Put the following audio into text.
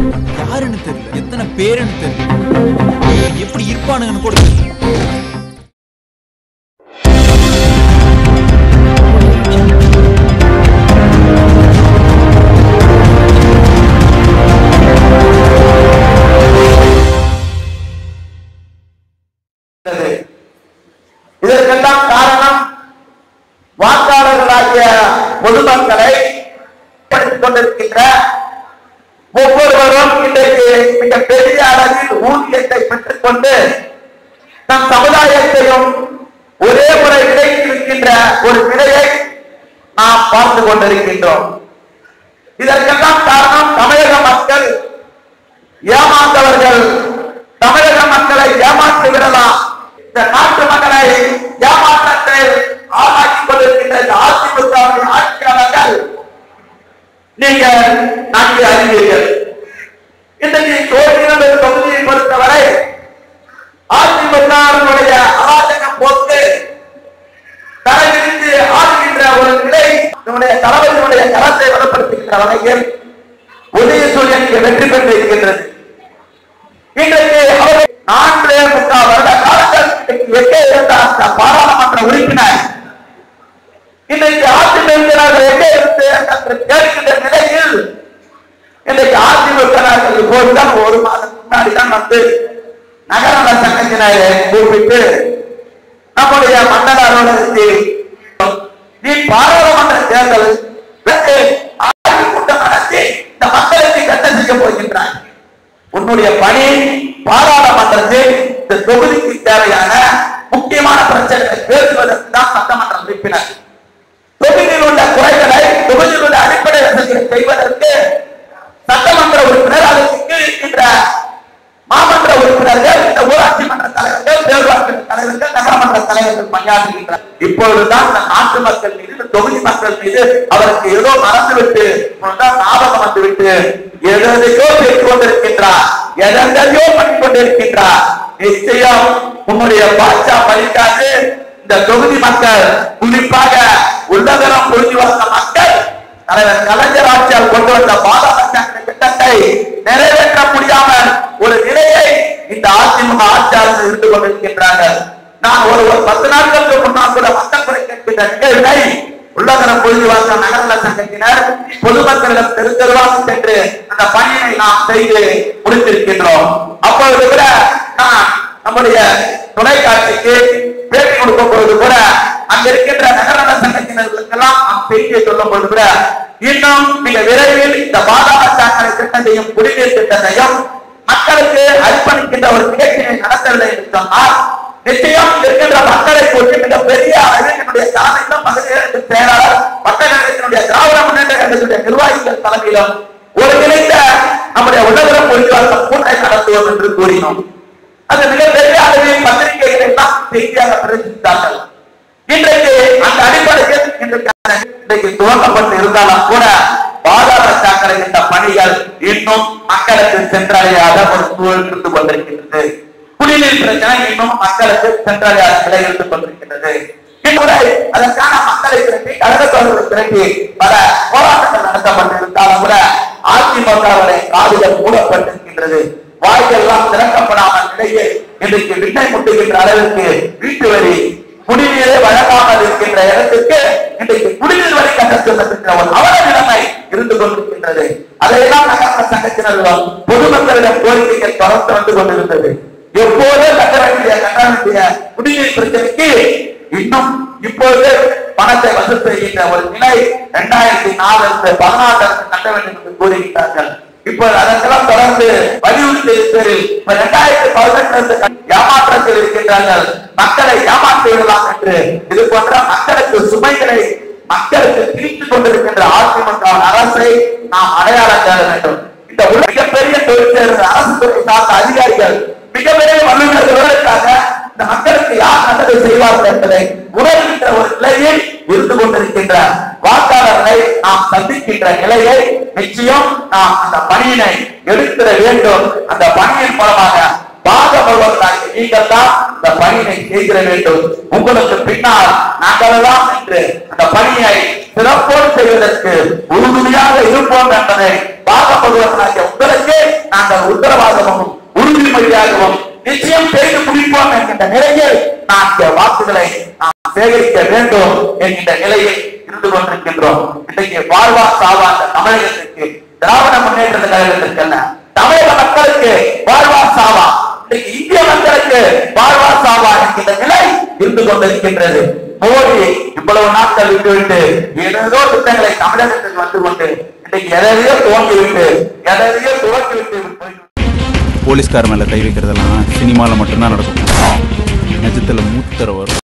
யாருன்னு தெரியல எத்தனை பேருன்னு தெரியல எப்படி இருப்பானுங்கன்னு கூட தெரியல இருந்தது. இதற்கெல்லாம் காரணம் வாக்காளர்களாகிய பொதுமக்களை படித்துக் கொண்டிருக்கின்ற ஒவ்வொருவரும் இன்றைக்கு மிக பெரிய அளவில் ஊதியத்தை பெற்றுக் கொண்டு தம் சமுதாயத்தையும் ஒரே முறை விலைக்கிருக்கின்ற ஒரு நிலையை நாம் பார்த்து கொண்டிருக்கின்றோம் இதற்கெல்லாம் காரணம் தமிழக மக்கள் ஏமாந்தவர்கள் தமிழக மக்களை ஏமாற்றி விடலாம் இந்த நாட்டு மக்களை ஏமாற்றத்தில் ஆளாக்கிக் கொண்டிருக்கின்ற இந்த அதிமுகவின் ஆட்சியாளர்கள் நீங்க நன்கு அறிவீர்கள் இன்றைக்கு சோழியம் தொகுதியை பொறுத்தவரை அதிமுகவினுடைய அராஜக போக்கு தலைவிரித்து ஆடுகின்ற ஒரு நிலை நம்முடைய தளபதியினுடைய கரத்தை வலுப்படுத்துகின்ற வகையில் உதயசூரியன் இங்கே வெற்றி பெற்று இருக்கின்றது இன்றைக்கு அவர் நான்கு முக்கால் வருட காலங்கள் இன்றைக்கு எங்கே இருந்த அந்த பாராளுமன்ற உறுப்பினர் இன்றைக்கு அதிமுக எங்கே இருந்து என்று கேட்கின்ற நிலையில் இன்றைக்கு அதிமுக இப்போதுதான் ஒரு மாதம் முன்னாடி தான் வந்து நகரம சங்கத்தினரை கூப்பிட்டு நம்முடைய மண்டல அலுவலகத்தில் நீ பாராளுமன்ற தேர்தல் வென்று ஆட்சி கூட்டம் நடத்தி இந்த மக்களுக்கு கட்ட செய்ய போகின்றாய் உன்னுடைய பணி பாராளுமன்றத்தில் இந்த தொகுதிக்கு தேவையான முக்கியமான பிரச்சனைகளை பேசுவதற்கு தான் சட்டமன்ற உறுப்பினர் தொகுதியில் உள்ள குறைகளை தொகுதியில் உள்ள அடிப்படை வசதிகளை செய்வதற்கு சட்டமன்ற உறுப்பினர் அதற்கு கீழ் இருக்கின்ற மாமன்ற உறுப்பினர்கள் இந்த ஊராட்சி மன்ற தலைவர்கள் பேரூராட்சி தலைவர்கள் நகரமன்ற தலைவர்கள் பணியாற்றுகின்றனர் இப்பொழுதுதான் இந்த நாட்டு மக்கள் மீது இந்த தொகுதி மக்கள் மீது அவருக்கு ஏதோ மறந்துவிட்டு இப்பொழுதுதான் ஞாபகம் வந்துவிட்டு எதையோ பேசிக் கொண்டிருக்கின்றார் எதையோ பண்ணிக் கொண்டிருக்கின்றார் நிச்சயம் உன்னுடைய பாட்சா பலிக்காது இந்த தொகுதி மக்கள் குறிப்பாக உள்ளதரம் புரிஞ்சு வந்த மக்கள் தலைவர் கலைஞர் ஆட்சியால் கொண்டு வந்த பாதாள சாக்கடை திட்டத்தை நிறைவேற்ற முடியாமல் ஒரு நிலையை இந்த அதிமுக ஆட்சியாளர்கள் இருந்து கொண்டிருக்கின்றார்கள் நான் ஒரு ஒரு பத்து நாட்களுக்கு முன்னால் கூட மக்கள் குறை கேட்கின்ற நிகழ்வை உள்ளதரம் பொழுதுவாச நகர்ல சங்கத்தினர் பொதுமக்களிடம் தெரு தெருவாக சென்று அந்த பணியை நாம் செய்து முடித்திருக்கின்றோம் அப்பொழுது கூட நான் நம்முடைய தொலைக்காட்சிக்கு பேட்டி கொடுக்கும் பொழுது கூட அங்க இருக்கின்ற நகரநல சங்கத்தினர்களுக்கெல்லாம் நாம் செய்தியை சொல்லும் பொழுது கூட இன்னும் மிக விரைவில் இந்த பாதாள சாக்கடை திட்டத்தையும் குடிநீர் திட்டத்தையும் மக்களுக்கு அர்ப்பணிக்கின்ற ஒரு நிகழ்ச்சியை நடத்தவில்லை என்று சொன்னால் நிச்சயம் இருக்கின்ற மக்களை போட்டு மிக பெரிய அளவில் என்னுடைய தலைமையிலும் மகளிர் செயலாளர் மக்கள் நிலையத்தினுடைய திராவிட முன்னேற்ற கழகத்தினுடைய நிர்வாகிகள் தலைமையிலும் ஒருங்கிணைந்த நம்முடைய உலகம் ஒளிவாக்கம் கூட்டை நடத்துவோம் என்று கூறினோம் அது மிகப்பெரிய அளவில் பத்திரிகைகள் எல்லாம் செய்தியாக பிரசுரித்தார்கள் இன்றைக்கு அந்த அடிப்படையில் இன்றைக்கு அந்த இன்றைக்கு துவக்கப்பட்டு இருந்தாலும் கூட பாதாள சாக்கடை என்ற பணிகள் இன்னும் மக்களுக்கு சென்றடையாத ஒரு சூழல் இருந்து கொண்டிருக்கின்றது குடிநீர் பிரச்சனை இன்னும் மக்களுக்கு சென்றடையாத நிலை இருந்து கொண்டிருக்கின்றது இன்றுவரை அதற்கான மக்களை திரட்டி கழகத்தோடு திரட்டி பல போராட்டங்கள் நடத்தப்பட்டிருந்தாலும் கூட அதிமுகவுடைய காதுகள் மூடப்பட்டிருக்கின்றது வாய்கள் எல்லாம் திறக்கப்படாமல் நிலையே இன்றைக்கு விண்ணை முட்டுகின்ற அளவிற்கு வீட்டு வரி குடிநீரை வழங்காமல் இருக்கின்ற இடத்துக்கு இன்றைக்கு குடிநீர் வரி கட்ட சொல்லப்படுகிற ஒரு அவல நிலைமை இருந்து கொண்டிருக்கின்றது அதையெல்லாம் நகர சங்கத்தினர்களும் பொதுமக்களிடம் கோரிக்கைகள் தொடர்ந்து வந்து கொண்டிருந்தது எப்போது கட்ட வேண்டிய கட்ட வேண்டிய குடிநீர் பிரச்சனைக்கு இன்னும் இப்போது பணத்தை வசூல் செய்கின்ற ஒரு நிலை இரண்டாயிரத்தி நாலு இருந்து பதினாறு கட்ட வேண்டும் என்று கூறுகின்றார்கள் இப்போது அதற்கெல்லாம் தொடர்ந்து வலியுறுத்தி பேரில் இப்ப இரண்டாயிரத்தி பதினெட்டுல இருந்து ஏமாற்றத்தில் இருக்கின்றார்கள் மக்களை ஏமாற்றி விடலாம் என்று இது போன்ற மக்களுக்கு சுமைகளை மக்களுக்கு திரித்துக் கொண்டிருக்கின்ற அதிமுக அரசை நாம் அடையாளம் தேட வேண்டும் இந்த உலக மிகப்பெரிய தொழிற்சேர்ந்த அரசு துறை சார்ந்த அதிகாரிகள் மிகப்பெரிய வல்லுநர்களுக்காக இந்த மக்களுக்கு யார் நல்லது செய்வார்கள் என்பதை உணர்கின்ற ஒரு நிலையில் இருந்து கொண்டிருக்கின்ற வாக்காளர்களை நாம் சந்திக்கின்ற நிலையை நிச்சயம் நாம் அந்த பணியினை எடுத்திட வேண்டும் அந்த பணியின் மூலமாக பாகப்படுவதற்கு நீங்கள் தான் இந்த பணியினை செய்திட வேண்டும் உங்களுக்கு பின்னால் நாங்கள் எல்லாம் என்று அந்த பணியை சிறப்போடு செய்வதற்கு உறுதுணையாக இருப்போம் என்பதை பாகப்படுவதற்கு உங்களுக்கு உத்தரவாதமும் உறுதிமொழியாகவும் நிச்சயம் செய்து முடிப்போம் என்கின்ற நிலையில் நான் இந்த வாக்குகளை நாம் சேகரிக்க வேண்டும் என்கின்ற நிலையில் இருந்து கொண்டிருக்கின்றோம் இன்றைக்கு வாழ்வா சாவா அந்த தமிழகத்திற்கு திராவிட முன்னேற்ற கழகத்திற்கு அல்ல தமிழக மக்களுக்கு வாழ்வா சாவா இன்றைக்கு இந்திய மக்களுக்கு வாழ்வா சாவா என்கின்ற நிலை இருந்து கொண்டிருக்கின்றது மோடி இவ்வளவு நாட்கள் விட்டுவிட்டு ஏதேதோ திட்டங்களை தமிழகத்துக்கு வந்து கொண்டு இன்றைக்கு எதையோ துவங்கி விட்டு எதையோ துவக்கி விட்டு போய் போலீஸ்கார மேல கை வைக்கிறதெல்லாம் சினிமால மட்டும்தான் நடக்கும் நிஜத்துல மூத்தர வரும்